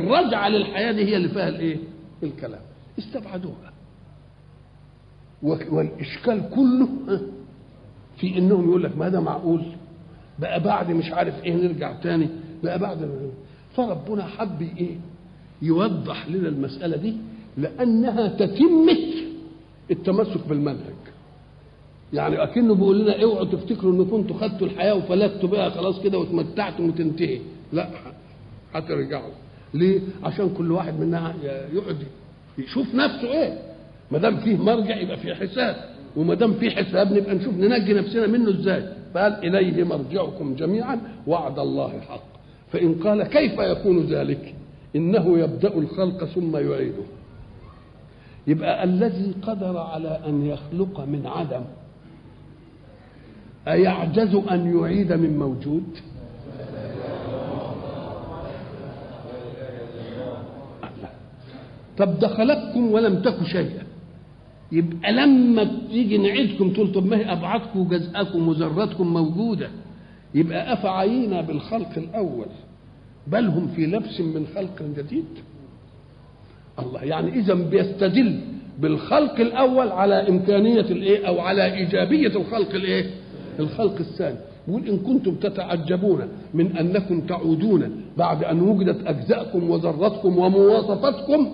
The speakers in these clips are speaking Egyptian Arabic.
الرجعه للحياه دي هي اللي فيها الايه الكلام استبعدوها والاشكال كله في انهم يقول لك ما ده معقول بقى بعد مش عارف ايه نرجع تاني بقى بعد فربنا حب ايه يوضح لنا المساله دي لانها تتمه التمسك بالمنهج يعني اكنه بيقول لنا اوعوا تفتكروا ان كنتوا خدتوا الحياه وفلتوا بها خلاص كده وتمتعتم وتنتهي لا هترجعوا ليه عشان كل واحد منا يقعد يشوف نفسه ايه ما دام فيه مرجع يبقى فيه حساب وما دام فيه حساب نبقى نشوف ننجي نفسنا منه ازاي فقال اليه مرجعكم جميعا وعد الله حق فان قال كيف يكون ذلك انه يبدا الخلق ثم يعيده يبقى الذي قدر على ان يخلق من عدم أيعجز أن يعيد من موجود طب ده خلقكم ولم تكن شيئا يبقى لما تيجي نعيدكم تقول طب ما هي ابعادكم وجزءكم وذراتكم موجوده يبقى افعينا بالخلق الاول بل هم في لبس من خلق جديد الله يعني اذا بيستدل بالخلق الاول على امكانيه الايه او على ايجابيه الخلق الايه الخلق الثاني يقول ان كنتم تتعجبون من انكم تعودون بعد ان وجدت اجزاءكم وذرتكم ومواصفاتكم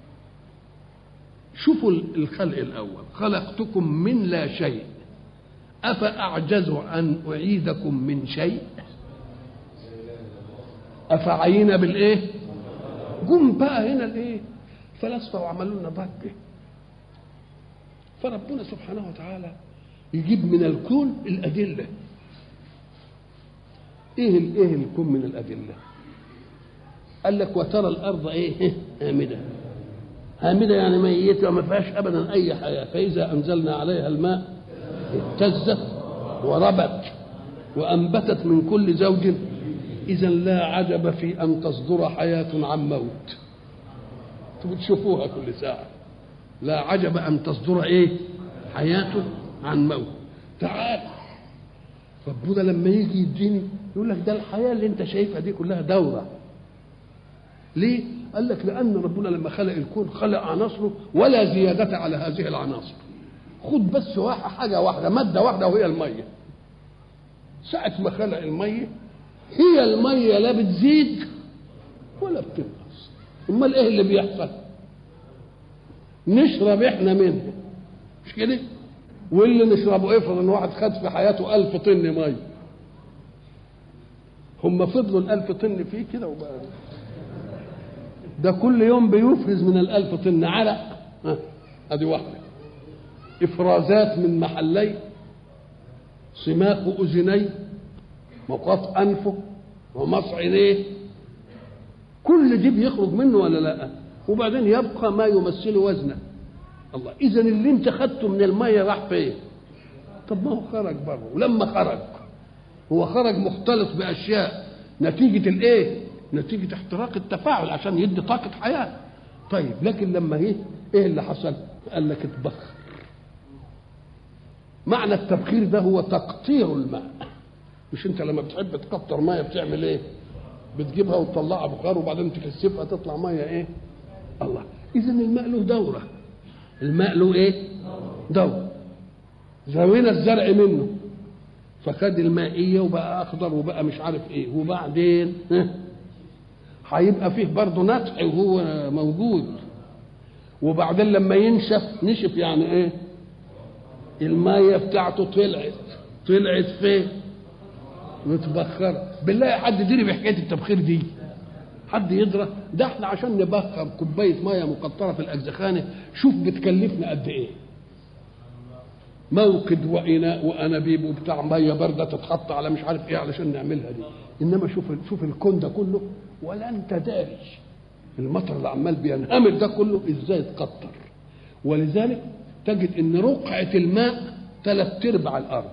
شوفوا الخلق الاول خلقتكم من لا شيء افاعجز ان اعيدكم من شيء افعينا بالايه جم بقى هنا الايه فلاسفه وعملوا لنا ضجه فربنا سبحانه وتعالى يجيب من الكون الأدلة إيه الإيه الكون من الأدلة قال لك وترى الأرض إيه هامدة هامدة يعني ميتة وما فيهاش أبدا أي حياة فإذا أنزلنا عليها الماء اهتزت وربت وأنبتت من كل زوج إذا لا عجب في أن تصدر حياة عن موت بتشوفوها كل ساعة لا عجب أن تصدر إيه حياة عن موت تعال ربنا لما يجي يديني يقول لك ده الحياه اللي انت شايفها دي كلها دوره ليه؟ قال لك لان ربنا لما خلق الكون خلق عناصره ولا زياده على هذه العناصر خد بس واحد حاجه واحده ماده واحده وهي الميه ساعه ما خلق الميه هي الميه لا بتزيد ولا بتنقص امال ايه اللي بيحصل نشرب احنا منها مش كده واللي نشربه افرض ان واحد خد في حياته ألف طن ميه هم فضلوا الألف طن فيه كده وبقى ده كل يوم بيفرز من الألف طن علق ادي واحده افرازات من محلي سماق اذني مقاط انفه ومص عينيه كل دي بيخرج منه ولا لا وبعدين يبقى ما يمثل وزنه الله اذا اللي انت خدته من الميه راح فين طب ما هو خرج بره ولما خرج هو خرج مختلط باشياء نتيجه الايه نتيجه احتراق التفاعل عشان يدي طاقه حياه طيب لكن لما ايه ايه اللي حصل قال لك اتبخر معنى التبخير ده هو تقطير الماء مش انت لما بتحب تقطر ميه بتعمل ايه بتجيبها وتطلعها بخار وبعدين تكثفها تطلع ميه ايه الله اذا الماء له دوره الماء له ايه دور زوينا الزرع منه فخد المائيه وبقى اخضر وبقى مش عارف ايه وبعدين هيبقى فيه برضه نتح وهو موجود وبعدين لما ينشف نشف يعني ايه المية بتاعته طلعت طلعت فين متبخرة بالله حد يدري بحكاية التبخير دي حد يدرى ده احنا عشان نبخر كوباية مية مقطرة في الأجزخانة شوف بتكلفنا قد ايه موقد وإناء وأنابيب وبتاع مية باردة تتحط على مش عارف ايه علشان نعملها دي إنما شوف شوف الكون ده كله ولا أنت داري المطر اللي عمال بينهمر ده كله ازاي اتقطر ولذلك تجد ان رقعة الماء ثلاث ارباع الارض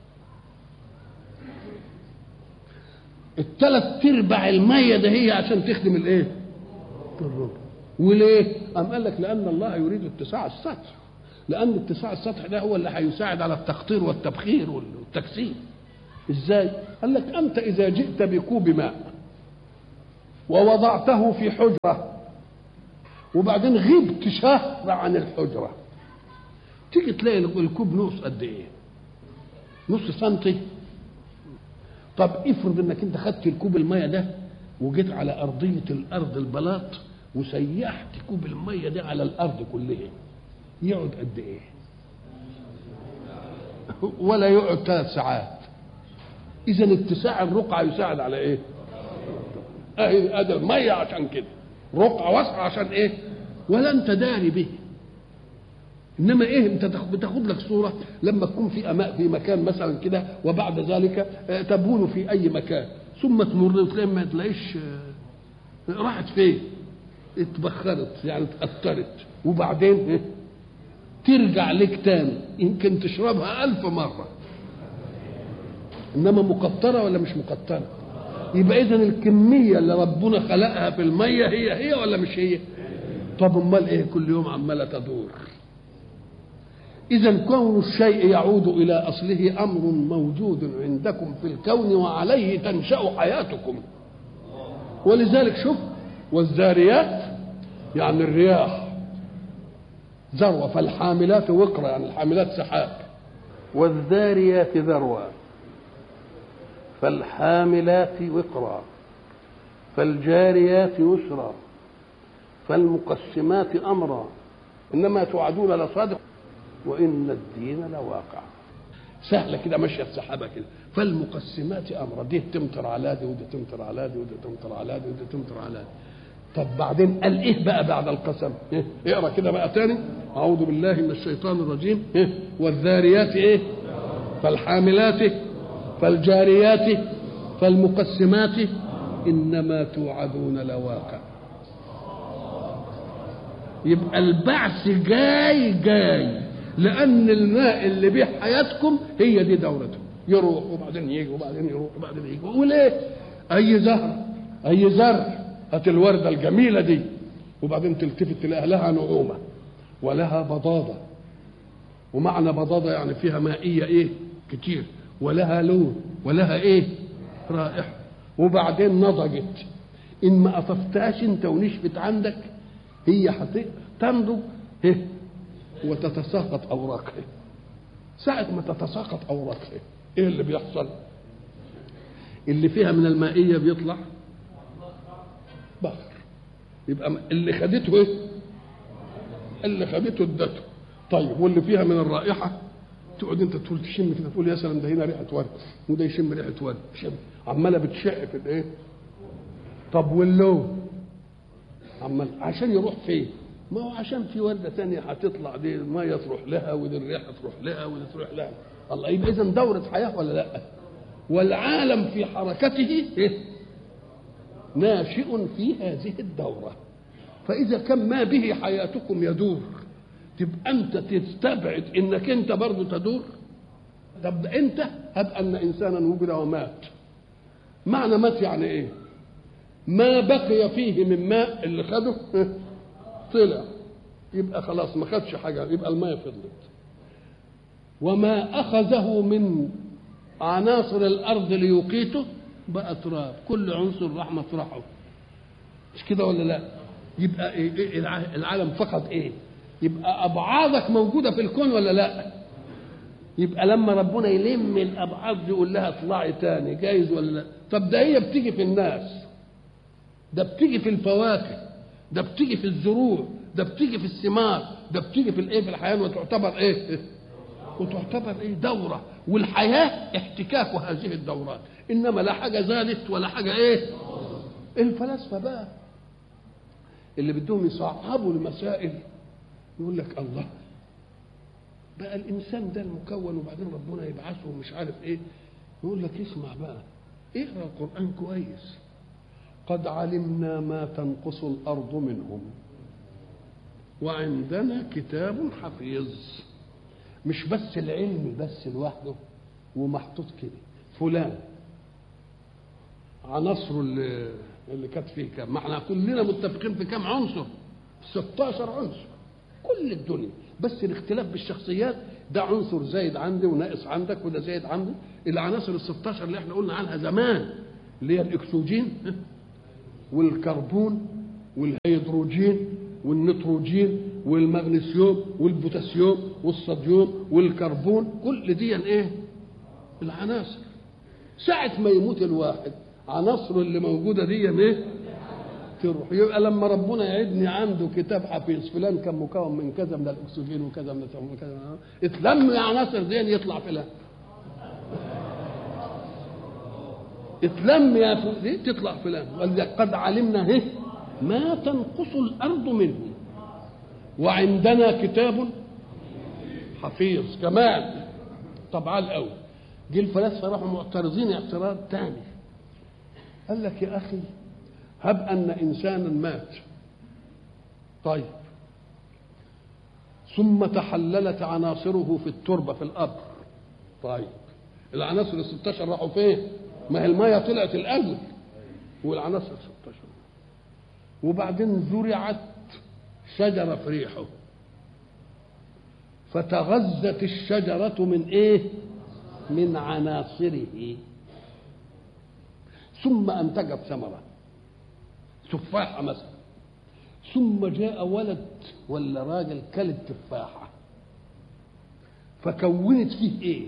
الثلاث ارباع المية ده هي عشان تخدم الايه الربع وليه قام قال لك لان الله يريد اتساع السطح لان اتساع السطح ده هو اللي هيساعد على التقطير والتبخير والتكثيف ازاي قال لك انت اذا جئت بكوب ماء ووضعته في حجرة وبعدين غبت شهر عن الحجرة تيجي تلاقي الكوب نقص قد ايه نص سنتي طب افرض انك انت خدت الكوب الميه ده وجيت على ارضيه الارض البلاط وسيحت كوب الميه ده على الارض كلها يقعد قد ايه ولا يقعد ثلاث ساعات اذا اتساع الرقعه يساعد على ايه اهي ادي الميه عشان كده رقعه واسعه عشان ايه ولا انت داري به انما ايه انت بتاخد لك صوره لما تكون في أماء في مكان مثلا كده وبعد ذلك تبول في اي مكان ثم تمر وتلاقي ما تلاقيش راحت فين اتبخرت يعني اتأثرت وبعدين إيه؟ ترجع لك تاني يمكن تشربها ألف مرة إنما مقطرة ولا مش مقطرة يبقى إذا الكمية اللي ربنا خلقها في المية هي هي ولا مش هي طب أمال إيه كل يوم عمالة تدور إذا كون الشيء يعود إلى أصله أمر موجود عندكم في الكون وعليه تنشأ حياتكم ولذلك شوف والذاريات يعني الرياح ذروة فالحاملات وقرا يعني الحاملات سحاب والذاريات ذروة فالحاملات وقرا فالجاريات يسرا فالمقسمات أمرا إنما توعدون لصادق وإن الدين لواقع سهله كده ماشيه السحابه كده فالمقسمات امرا دي تمطر على دي ودي تمطر على دي ودي تمطر على دي ودي تمطر على دي طب بعدين قال ايه بقى بعد القسم إيه؟ اقرا كده بقى تاني اعوذ بالله من الشيطان الرجيم إيه؟ والذاريات ايه فالحاملات فالجاريات فالمقسمات انما توعدون لواقع يبقى البعث جاي جاي لان الماء اللي بيه حياتكم هي دي دورته يروح وبعدين يجي وبعدين يروح وبعدين يجي وليه اي زهر اي زرع هات الورده الجميله دي وبعدين تلتفت تلاقي لها نعومه ولها بضاضه ومعنى بضاضه يعني فيها مائيه ايه كتير ولها لون ولها ايه رائحه وبعدين نضجت ان ما قطفتهاش انت ونشفت عندك هي تنضج إيه؟ وتتساقط اوراقها ساعة ما تتساقط اوراقها ايه اللي بيحصل؟ اللي فيها من المائية بيطلع بخر يبقى اللي خدته ايه؟ اللي خدته ادته طيب واللي فيها من الرائحة تقعد انت تقول تشم كده تقول يا سلام ده هنا ريحة ورد وده يشم ريحة ورد شم عمالة بتشع في الايه؟ طب واللون عمال عشان يروح فين؟ ما هو عشان في ورده ثانيه هتطلع دي الميه تروح لها ودي الريحه تروح لها ودي تروح لها الله يبقى اذا دوره حياه ولا لا؟ والعالم في حركته إيه؟ ناشئ في هذه الدوره فاذا كان ما به حياتكم يدور تبقى انت تستبعد انك انت برضه تدور طب انت هب ان انسانا وجد ومات معنى مات يعني ايه؟ ما بقي فيه من ماء اللي خده طلع يبقى خلاص ما خدش حاجه يبقى الماء فضلت وما اخذه من عناصر الارض ليقيته بقى تراب كل عنصر راح مطرحه مش كده ولا لا يبقى إيه إيه العالم فقد ايه يبقى ابعاضك موجوده في الكون ولا لا يبقى لما ربنا يلم الابعاض دي يقول لها اطلعي تاني جايز ولا لا طب ده هي بتيجي في الناس ده بتيجي في الفواكه ده بتيجي في الزروع ده بتيجي في الثمار ده بتيجي في الايه في الحياه وتعتبر ايه وتعتبر ايه دوره والحياه احتكاك هذه الدورات انما لا حاجه زادت ولا حاجه ايه الفلاسفه بقى اللي بدهم يصعبوا المسائل يقول لك الله بقى الانسان ده المكون وبعدين ربنا يبعثه ومش عارف ايه يقول لك اسمع بقى اقرا القران كويس قد علمنا ما تنقص الارض منهم وعندنا كتاب حفيظ مش بس العلم بس لوحده ومحطوط كده فلان عناصره اللي اللي كانت فيه كام ما احنا كلنا متفقين في كام عنصر 16 عنصر كل الدنيا بس الاختلاف بالشخصيات ده عنصر زايد عندي وناقص عندك وده زايد عندي العناصر ال 16 اللي احنا قلنا عنها زمان اللي هي الاكسجين والكربون والهيدروجين والنيتروجين والمغنيسيوم والبوتاسيوم والصوديوم والكربون كل دي ايه العناصر ساعة ما يموت الواحد عناصره اللي موجودة دي ايه تروح يبقى لما ربنا يعدني عنده كتاب حفيظ فلان كان مكون من كذا من الاكسجين وكذا من كذا اتلم العناصر دي يطلع فلان اتلم يا دي تطلع فلان قد علمنا ايه ما تنقص الارض منه وعندنا كتاب حفيظ كمان طبعا الاول جه الفلاسفه راحوا معترضين اعتراض تاني قال لك يا اخي هب ان انسانا مات طيب ثم تحللت عناصره في التربه في الارض طيب العناصر ال 16 راحوا فين؟ ما هي الميه طلعت الاول والعناصر 16 وبعدين زرعت شجره في ريحه فتغذت الشجره من ايه؟ من عناصره ثم انتجت ثمره تفاحه مثلا ثم جاء ولد ولا راجل كل التفاحه فكونت فيه ايه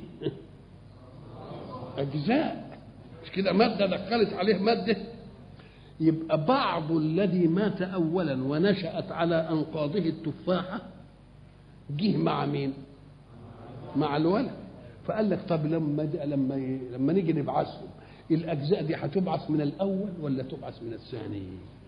اجزاء مش كده ماده دخلت عليه ماده يبقى بعض الذي مات اولا ونشات على انقاضه التفاحه جه مع مين مع الولد فقال لك طب لما لما لما نيجي نبعثهم الاجزاء دي هتبعث من الاول ولا تبعث من الثاني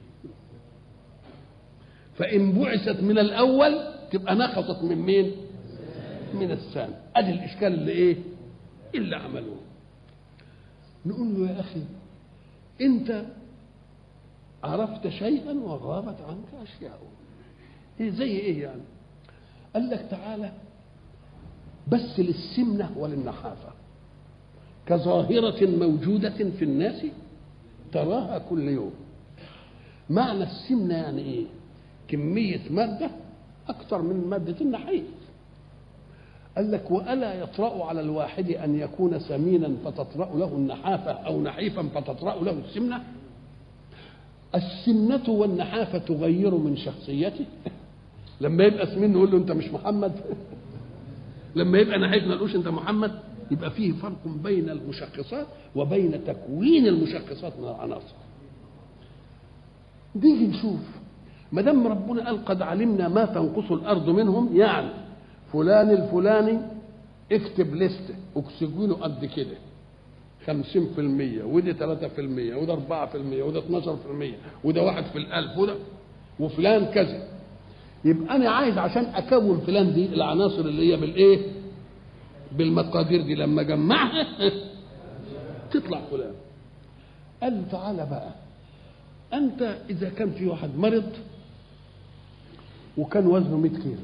فان بعثت من الاول تبقى نقصت من مين من الثاني ادي الاشكال اللي ايه اللي عملوه نقول له يا اخي انت عرفت شيئا وغابت عنك اشياء إيه زي ايه يعني قال لك تعالى بس للسمنه وللنحافه كظاهرة موجودة في الناس تراها كل يوم معنى السمنة يعني ايه كمية مادة أكثر من مادة النحيف قال لك وألا يطرأ على الواحد أن يكون سمينا فتطرأ له النحافة أو نحيفا فتطرأ له السمنة السمنة والنحافة تغير من شخصيته لما يبقى سمين نقول له أنت مش محمد لما يبقى نحيف ما نقولوش أنت محمد يبقى فيه فرق بين المشخصات وبين تكوين المشخصات من العناصر نيجي نشوف ما دام ربنا قال قد علمنا ما تنقص الارض منهم يعني فلان الفلاني اكتب لستة اكسجينه قد كده 50% ودي 3% وده 4% وده 12% وده واحد في الألف وده وفلان كذا يبقى أنا عايز عشان أكون فلان دي العناصر اللي هي بالإيه؟ بالمقادير دي لما جمعها تطلع فلان قال له تعالى بقى انت اذا كان في واحد مرض وكان وزنه 100 كيلو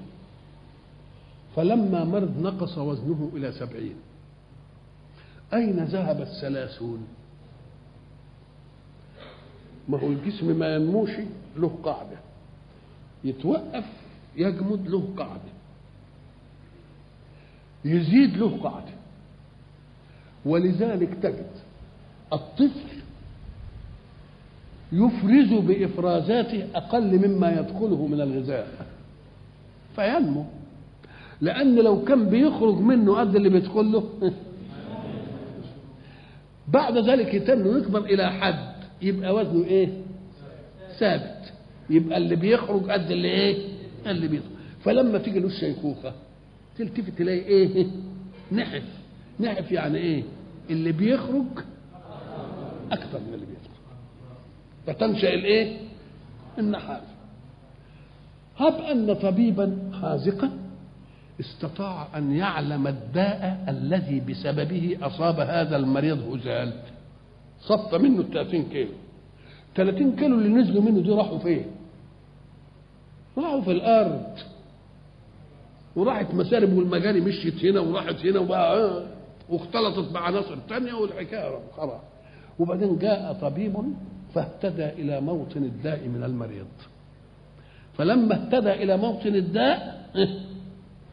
فلما مرض نقص وزنه الى سبعين اين ذهب الثلاثون ما هو الجسم ما ينموش له قاعده يتوقف يجمد له قاعده يزيد له قاعدة ولذلك تجد الطفل يفرز بإفرازاته أقل مما يدخله من الغذاء فينمو لأن لو كان بيخرج منه قد اللي بيدخل له بعد ذلك يتم يكبر إلى حد يبقى وزنه إيه؟ ثابت يبقى اللي بيخرج قد اللي إيه؟ اللي بيدخل فلما تيجي له الشيخوخة تلتفت تلاقي ايه نحف نحف يعني ايه اللي بيخرج اكثر من اللي بيدخل فتنشا الايه النحاف هب ان طبيبا حاذقا استطاع ان يعلم الداء الذي بسببه اصاب هذا المريض هزال صف منه ال 30 كيلو 30 كيلو اللي نزلوا منه دي راحوا فين؟ راحوا في الارض وراحت مسارب والمجاري مشيت هنا وراحت هنا وبقى آه واختلطت بعناصر تانية والحكاية خلاص وبعدين جاء طبيب فاهتدى إلى موطن الداء من المريض فلما اهتدى إلى موطن الداء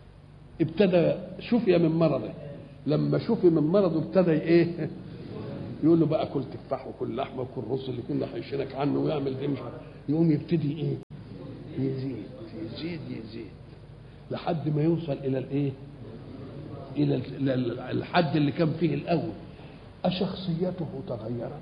ابتدى شفي من مرضه لما شفي من مرضه ابتدى ايه يقول له بقى كل تفاح وكل لحمه وكل رز اللي كنا حيشينك عنه ويعمل دي مش عارف. يقوم يبتدي ايه يزيد يزيد يزيد لحد ما يوصل الى الايه الى ال- ال- الحد اللي كان فيه الاول أشخصيته تغيرت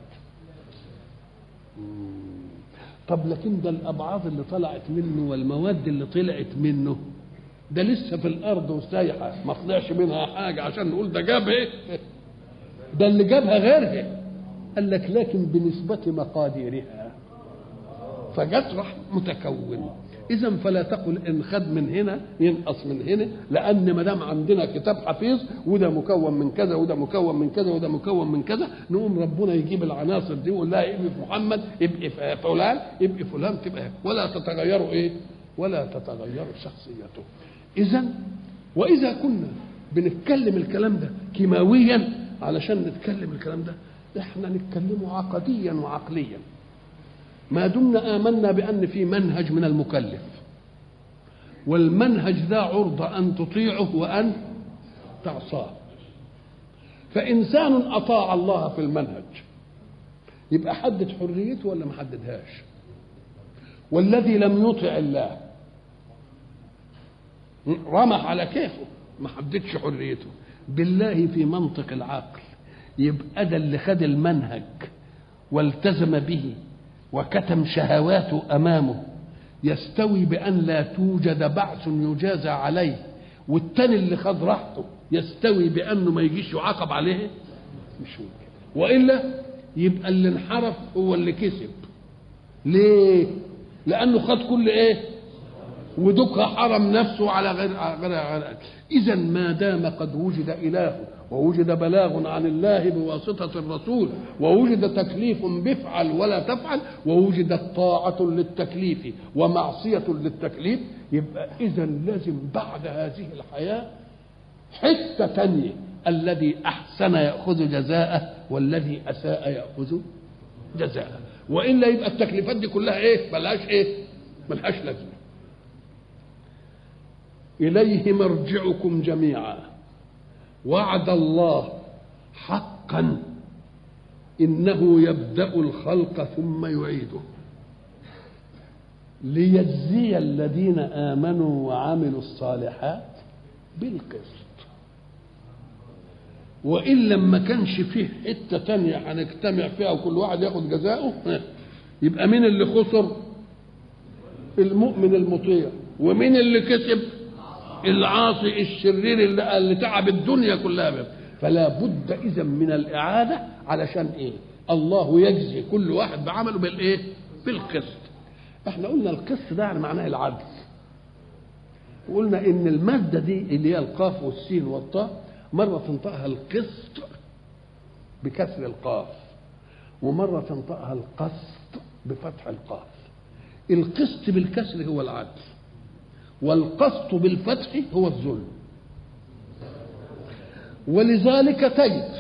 مم. طب لكن ده الأبعاض اللي طلعت منه والمواد اللي طلعت منه ده لسه في الأرض وسايحة ما طلعش منها حاجة عشان نقول ده جاب إيه ده اللي جابها غيرها قال لك لكن بنسبة مقاديرها فجت راح متكون اذا فلا تقل ان خد من هنا ينقص من هنا لان ما دام عندنا كتاب حفيظ وده مكون من كذا وده مكون من كذا وده مكون من كذا نقوم ربنا يجيب العناصر دي ويقول لها ابقي في محمد ابقي في فلان ابقي فلان تبقى ولا تتغير ايه ولا تتغير شخصيته اذا واذا كنا بنتكلم الكلام ده كيماويا علشان نتكلم الكلام ده احنا نتكلمه عقديا وعقليا ما دمنا آمنا بأن في منهج من المكلف والمنهج ذا عرضة أن تطيعه وأن تعصاه فإنسان أطاع الله في المنهج يبقى حدد حريته ولا ما حددهاش والذي لم يطع الله رمح على كيفه ما حددش حريته بالله في منطق العقل يبقى ده اللي خد المنهج والتزم به وكتم شهواته امامه يستوي بان لا توجد بعث يجازى عليه والتاني اللي خد راحته يستوي بانه ما يجيش يعاقب عليه مش ممكن والا يبقى اللي انحرف هو اللي كسب ليه لانه خد كل ايه ودك حرم نفسه على غير غير, غير. اذا ما دام قد وجد اله ووجد بلاغ عن الله بواسطة الرسول ووجد تكليف بفعل ولا تفعل ووجدت طاعة للتكليف ومعصية للتكليف يبقى إذا لازم بعد هذه الحياة حتة تانية الذي أحسن يأخذ جزاءه والذي أساء يأخذ جزاءه وإلا يبقى التكليفات دي كلها إيه ملهاش إيه ملهاش لازمة إليه مرجعكم جميعا وعد الله حقا انه يبدا الخلق ثم يعيده ليجزي الذين امنوا وعملوا الصالحات بالقسط وان لما كانش فيه حته تانية هنجتمع فيها وكل واحد ياخد جزاؤه يبقى مين اللي خسر المؤمن المطيع ومين اللي كسب العاصي الشرير اللي, اللي تعب الدنيا كلها بيه. فلا بد اذا من الاعاده علشان ايه الله يجزي كل واحد بعمله بالايه بالقسط احنا قلنا القسط ده يعني معناه العدل وقلنا ان الماده دي اللي هي القاف والسين والطاء مره تنطقها القسط بكسر القاف ومره تنطقها القسط بفتح القاف القسط بالكسر هو العدل والقسط بالفتح هو الظلم ولذلك تجد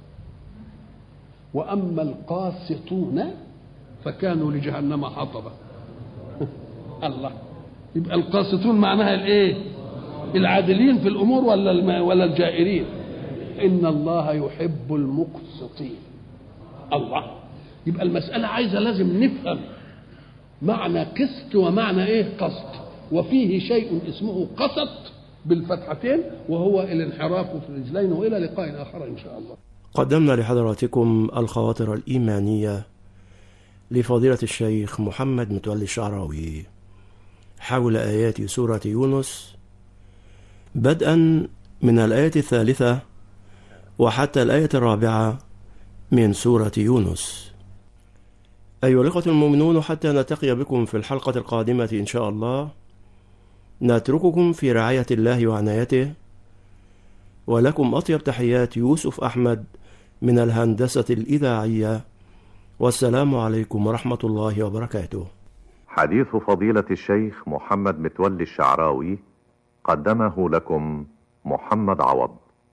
واما القاسطون فكانوا لجهنم حطبا الله يبقى القاسطون معناها الايه العادلين في الامور ولا الم... ولا الجائرين ان الله يحب المقسطين الله يبقى المساله عايزه لازم نفهم معنى قسط ومعنى ايه قسط وفيه شيء اسمه قسط بالفتحتين وهو الانحراف في الرجلين والى لقاء اخر ان شاء الله. قدمنا لحضراتكم الخواطر الايمانيه لفضيله الشيخ محمد متولي الشعراوي حول ايات سوره يونس بدءا من الايه الثالثه وحتى الايه الرابعه من سوره يونس. ايها الاخوه المؤمنون حتى نلتقي بكم في الحلقه القادمه ان شاء الله نترككم في رعاية الله وعنايته ولكم أطيب تحيات يوسف أحمد من الهندسة الإذاعية والسلام عليكم ورحمة الله وبركاته حديث فضيلة الشيخ محمد متولي الشعراوي قدمه لكم محمد عوض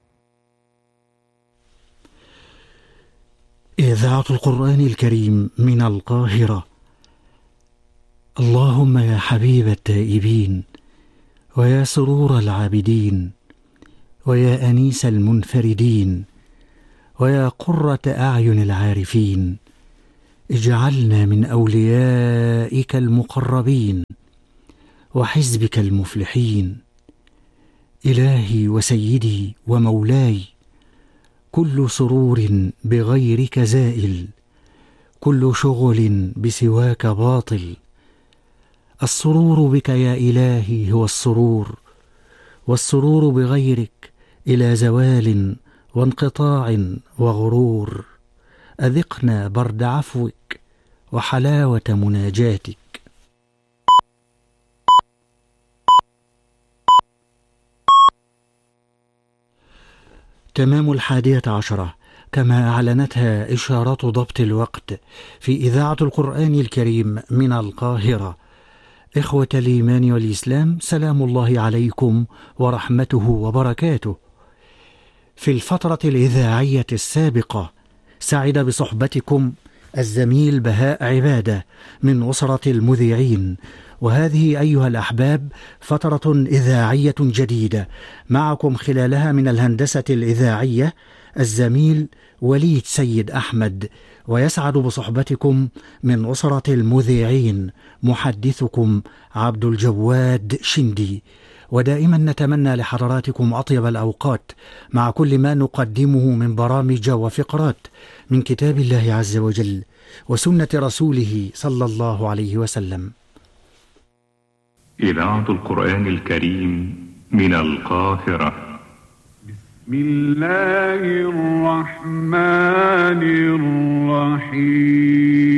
إذاعة القرآن الكريم من القاهرة اللهم يا حبيب التائبين ويا سرور العابدين ويا انيس المنفردين ويا قرة أعين العارفين اجعلنا من أوليائك المقربين وحزبك المفلحين إلهي وسيدي ومولاي كل سرور بغيرك زائل كل شغل بسواك باطل السرور بك يا إلهي هو السرور والسرور بغيرك إلى زوال وانقطاع وغرور أذقنا برد عفوك وحلاوة مناجاتك تمام الحادية عشرة كما أعلنتها إشارات ضبط الوقت في إذاعة القرآن الكريم من القاهرة إخوة الإيمان والإسلام سلام الله عليكم ورحمته وبركاته في الفترة الإذاعية السابقة سعد بصحبتكم الزميل بهاء عبادة من أسرة المذيعين وهذه أيها الأحباب فترة إذاعية جديدة معكم خلالها من الهندسة الإذاعية الزميل وليد سيد أحمد ويسعد بصحبتكم من أسرة المذيعين محدثكم عبد الجواد شندي ودائما نتمنى لحضراتكم أطيب الأوقات مع كل ما نقدمه من برامج وفقرات من كتاب الله عز وجل وسنة رسوله صلى الله عليه وسلم إذاعة القرآن الكريم من القاهرة بسم الله الرحمن الرحيم